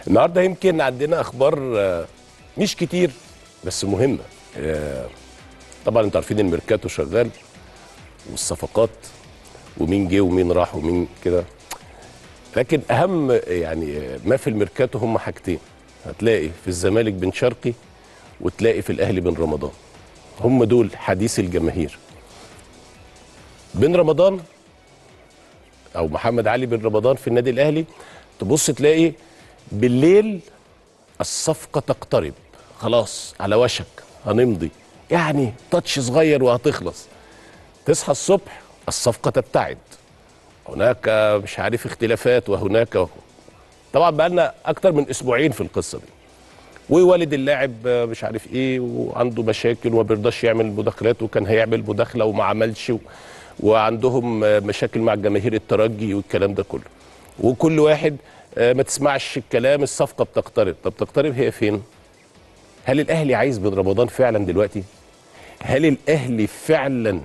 النهارده يمكن عندنا اخبار آه، مش كتير بس مهمه آه، طبعا انتوا عارفين الميركاتو شغال والصفقات ومين جه ومين راح ومين كده لكن اهم يعني ما في الميركاتو هم حاجتين هتلاقي في الزمالك بن شرقي وتلاقي في الاهلي بن رمضان هم دول حديث الجماهير بن رمضان او محمد علي بن رمضان في النادي الاهلي تبص تلاقي بالليل الصفقه تقترب خلاص على وشك هنمضي يعني تاتش صغير وهتخلص تصحى الصبح الصفقه تبتعد هناك مش عارف اختلافات وهناك طبعا بقى لنا اكتر من اسبوعين في القصه دي ووالد اللاعب مش عارف ايه وعنده مشاكل وما بيرضاش يعمل مداخلات وكان هيعمل مداخله وما عملش و... وعندهم مشاكل مع جماهير الترجي والكلام ده كله وكل واحد ما تسمعش الكلام الصفقه بتقترب طب تقترب هي فين هل الاهلي عايز بن رمضان فعلا دلوقتي هل الاهلي فعلا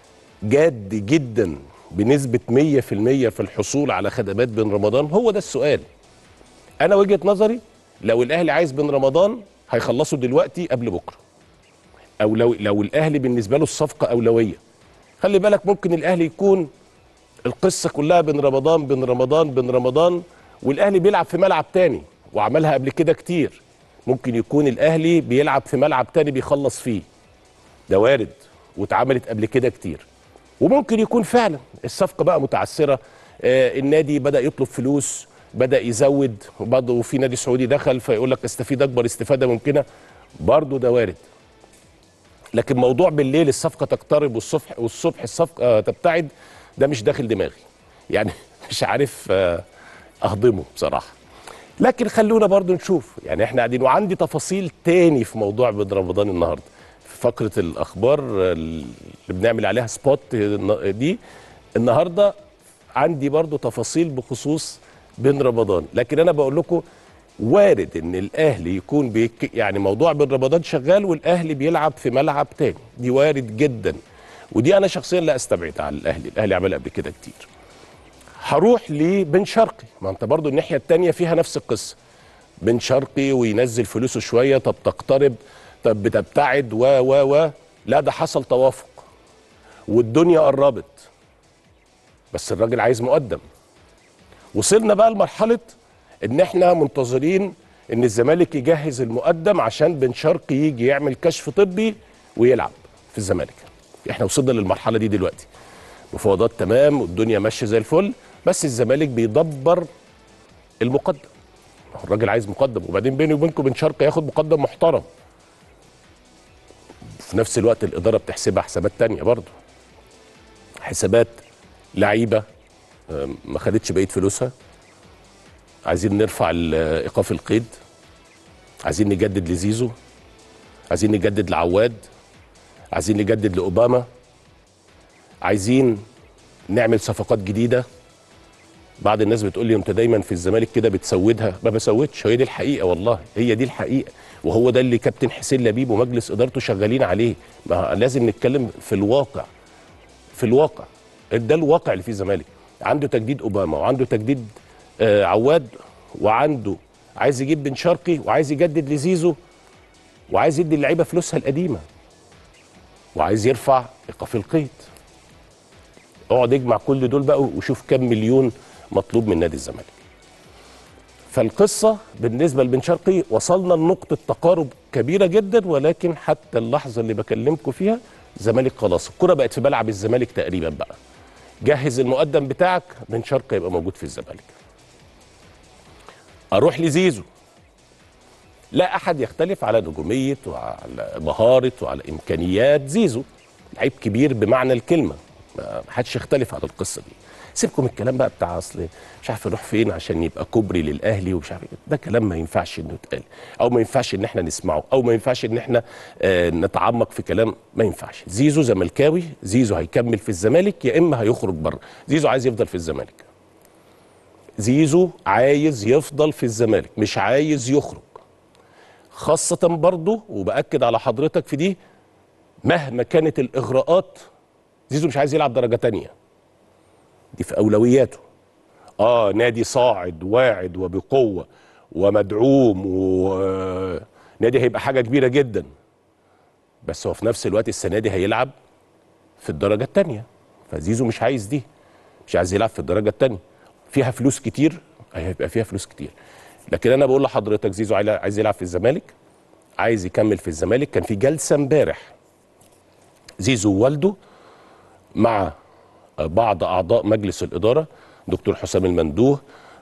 جاد جدا بنسبه 100% في الحصول على خدمات بن رمضان هو ده السؤال انا وجهه نظري لو الاهلي عايز بن رمضان هيخلصه دلوقتي قبل بكره او لو لو الاهلي بالنسبه له الصفقه اولويه خلي بالك ممكن الاهلي يكون القصه كلها بن رمضان بن رمضان بن رمضان والاهلي بيلعب في ملعب تاني وعملها قبل كده كتير ممكن يكون الاهلي بيلعب في ملعب تاني بيخلص فيه ده وارد واتعملت قبل كده كتير وممكن يكون فعلا الصفقه بقى متعثره آه النادي بدا يطلب فلوس بدا يزود وبرضه في نادي سعودي دخل فيقول لك استفيد اكبر استفاده ممكنه برضه ده وارد لكن موضوع بالليل الصفقه تقترب والصبح والصبح الصفقه تبتعد ده مش داخل دماغي يعني مش عارف آه اهضمه بصراحه لكن خلونا برضو نشوف يعني احنا قاعدين وعندي تفاصيل تاني في موضوع بن رمضان النهارده في فقره الاخبار اللي بنعمل عليها سبوت دي النهارده عندي برضو تفاصيل بخصوص بن رمضان لكن انا بقول لكم وارد ان الاهلي يكون بيك يعني موضوع بن رمضان شغال والاهلي بيلعب في ملعب تاني دي وارد جدا ودي انا شخصيا لا استبعدها على الاهلي الاهلي عملها قبل كده كتير هروح لبن شرقي ما انت برضو الناحيه الثانيه فيها نفس القصه بن شرقي وينزل فلوسه شويه طب تقترب طب بتبتعد و و و لا ده حصل توافق والدنيا قربت بس الراجل عايز مقدم وصلنا بقى لمرحله ان احنا منتظرين ان الزمالك يجهز المقدم عشان بن شرقي يجي يعمل كشف طبي ويلعب في الزمالك احنا وصلنا للمرحله دي دلوقتي مفاوضات تمام والدنيا ماشيه زي الفل بس الزمالك بيدبر المقدم الراجل عايز مقدم وبعدين بيني وبينكم بن شرقي ياخد مقدم محترم في نفس الوقت الاداره بتحسبها حسابات تانية برضه حسابات لعيبه ما خدتش بقيه فلوسها عايزين نرفع ايقاف القيد عايزين نجدد لزيزو عايزين نجدد لعواد عايزين نجدد لاوباما عايزين نعمل صفقات جديده بعض الناس بتقول لي انت دايما في الزمالك كده بتسودها ما بسودش هي دي الحقيقه والله هي دي الحقيقه وهو ده اللي كابتن حسين لبيب ومجلس ادارته شغالين عليه ما لازم نتكلم في الواقع في الواقع ده الواقع اللي فيه الزمالك عنده تجديد اوباما وعنده تجديد آه عواد وعنده عايز يجيب بن شرقي وعايز يجدد لزيزو وعايز يدي اللعيبه فلوسها القديمه وعايز يرفع ايقاف القيد اقعد اجمع كل دول بقى وشوف كم مليون مطلوب من نادي الزمالك فالقصة بالنسبة لبن شرقي وصلنا لنقطة تقارب كبيرة جدا ولكن حتى اللحظة اللي بكلمكم فيها الزمالك خلاص الكرة بقت في ملعب الزمالك تقريبا بقى جهز المقدم بتاعك بن شرقي يبقى موجود في الزمالك اروح لزيزو لا احد يختلف على نجوميه وعلى مهاره وعلى امكانيات زيزو لعيب كبير بمعنى الكلمه ما حدش يختلف على القصه دي سيبكم الكلام بقى بتاع اصل مش عارف يروح فين عشان يبقى كوبري للاهلي ومش عارف ده كلام ما ينفعش انه يتقال او ما ينفعش ان احنا نسمعه او ما ينفعش ان احنا آه نتعمق في كلام ما ينفعش زيزو زملكاوي زيزو هيكمل في الزمالك يا اما هيخرج بره زيزو عايز يفضل في الزمالك زيزو عايز يفضل في الزمالك مش عايز يخرج خاصة برضه وبأكد على حضرتك في دي مهما كانت الإغراءات زيزو مش عايز يلعب درجة تانية دي في أولوياته آه نادي صاعد واعد وبقوة ومدعوم ونادي هيبقى حاجه كبيره جدا بس هو في نفس الوقت السنه دي هيلعب في الدرجه الثانيه فزيزو مش عايز دي مش عايز يلعب في الدرجه الثانيه فيها فلوس كتير هيبقى فيها فلوس كتير لكن انا بقول لحضرتك زيزو عايز- عايز يلعب في الزمالك عايز يكمل في الزمالك كان في جلسه امبارح زيزو ووالده مع بعض اعضاء مجلس الاداره دكتور حسام المندوه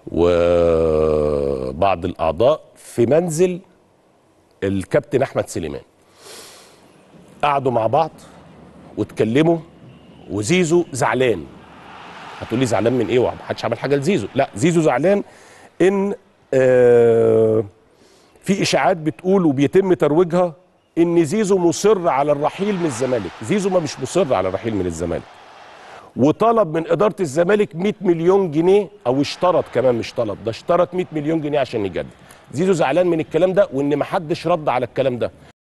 وبعض الاعضاء في منزل الكابتن احمد سليمان قعدوا مع بعض واتكلموا وزيزو زعلان هتقول لي زعلان من ايه ومحدش عمل حاجه لزيزو لا زيزو زعلان ان آه في اشاعات بتقول وبيتم ترويجها ان زيزو مصر على الرحيل من الزمالك زيزو ما مش مصر على الرحيل من الزمالك وطلب من اداره الزمالك 100 مليون جنيه او اشترط كمان مش طلب ده اشترط 100 مليون جنيه عشان يجدد زيزو زعلان من الكلام ده وان ما حدش رد على الكلام ده